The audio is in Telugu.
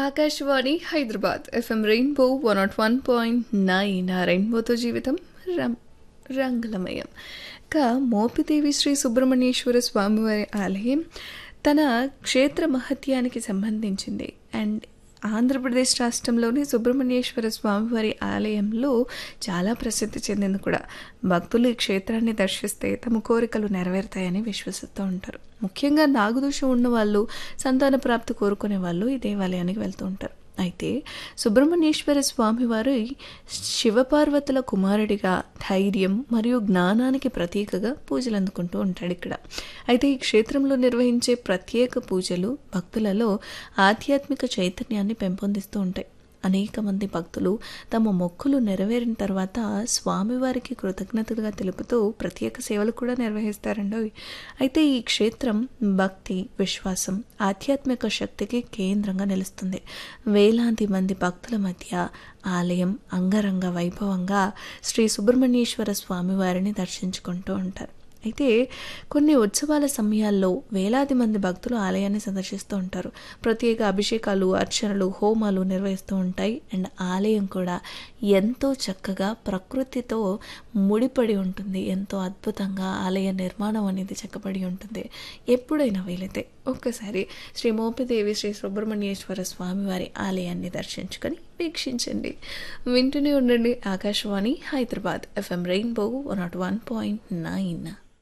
Akashvani Hyderabad FM rainbow one nought one point nine ఆ రెయిన్బోతో జీవితం రం రంగులమయం ఇంకా మోపిదేవి శ్రీ సుబ్రహ్మణ్యేశ్వర స్వామివారి ఆలయం తన క్షేత్ర మహత్యానికి సంబంధించింది అండ్ ఆంధ్రప్రదేశ్ రాష్ట్రంలోని సుబ్రహ్మణ్యేశ్వర స్వామివారి ఆలయంలో చాలా ప్రసిద్ధి చెందింది కూడా భక్తులు ఈ క్షేత్రాన్ని దర్శిస్తే తమ కోరికలు నెరవేరుతాయని విశ్వసిస్తూ ఉంటారు ముఖ్యంగా నాగదోషం ఉన్న వాళ్ళు సంతాన ప్రాప్తి కోరుకునే వాళ్ళు ఈ దేవాలయానికి వెళ్తూ ఉంటారు అయితే సుబ్రహ్మణ్యేశ్వర స్వామివారు శివపార్వతుల కుమారుడిగా ధైర్యం మరియు జ్ఞానానికి ప్రతీకగా పూజలు అందుకుంటూ ఉంటాడు ఇక్కడ అయితే ఈ క్షేత్రంలో నిర్వహించే ప్రత్యేక పూజలు భక్తులలో ఆధ్యాత్మిక చైతన్యాన్ని పెంపొందిస్తూ ఉంటాయి అనేక మంది భక్తులు తమ మొక్కులు నెరవేరిన తర్వాత స్వామివారికి కృతజ్ఞతలుగా తెలుపుతూ ప్రత్యేక సేవలు కూడా నిర్వహిస్తారండి అయితే ఈ క్షేత్రం భక్తి విశ్వాసం ఆధ్యాత్మిక శక్తికి కేంద్రంగా నిలుస్తుంది వేలాది మంది భక్తుల మధ్య ఆలయం అంగరంగ వైభవంగా శ్రీ సుబ్రహ్మణ్యేశ్వర స్వామివారిని దర్శించుకుంటూ ఉంటారు అయితే కొన్ని ఉత్సవాల సమయాల్లో వేలాది మంది భక్తులు ఆలయాన్ని సందర్శిస్తూ ఉంటారు ప్రత్యేక అభిషేకాలు అర్చనలు హోమాలు నిర్వహిస్తూ ఉంటాయి అండ్ ఆలయం కూడా ఎంతో చక్కగా ప్రకృతితో ముడిపడి ఉంటుంది ఎంతో అద్భుతంగా ఆలయ నిర్మాణం అనేది చెక్కబడి ఉంటుంది ఎప్పుడైనా వీలైతే ఒక్కసారి శ్రీ మోపిదేవి శ్రీ సుబ్రహ్మణ్యేశ్వర స్వామివారి ఆలయాన్ని దర్శించుకొని వీక్షించండి వింటూనే ఉండండి Akashvani Hyderabad FM rainbow one nought one point nine